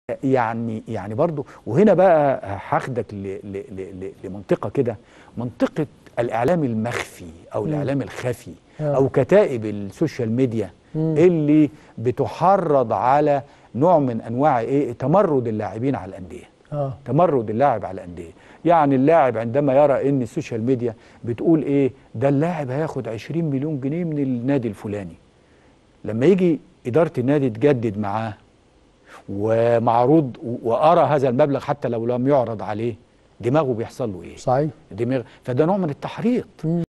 يعني يعني برضو وهنا بقى هاخدك ل- ل- ل- ل- لمنطقه كده منطقه الاعلام المخفي او الاعلام الخفي آه. او كتائب السوشيال ميديا اللي بتحرض على نوع من انواع ايه تمرد اللاعبين على الانديه اه تمرد اللاعب على الانديه يعني اللاعب عندما يرى ان السوشيال ميديا بتقول ايه ده اللاعب هياخد 20 مليون جنيه من النادي الفلاني لما يجي اداره النادي تجدد معاه ومعروض وارى هذا المبلغ حتى لو لم يعرض عليه دماغه بيحصل له ايه صحيح دماغ فده نوع من التحريض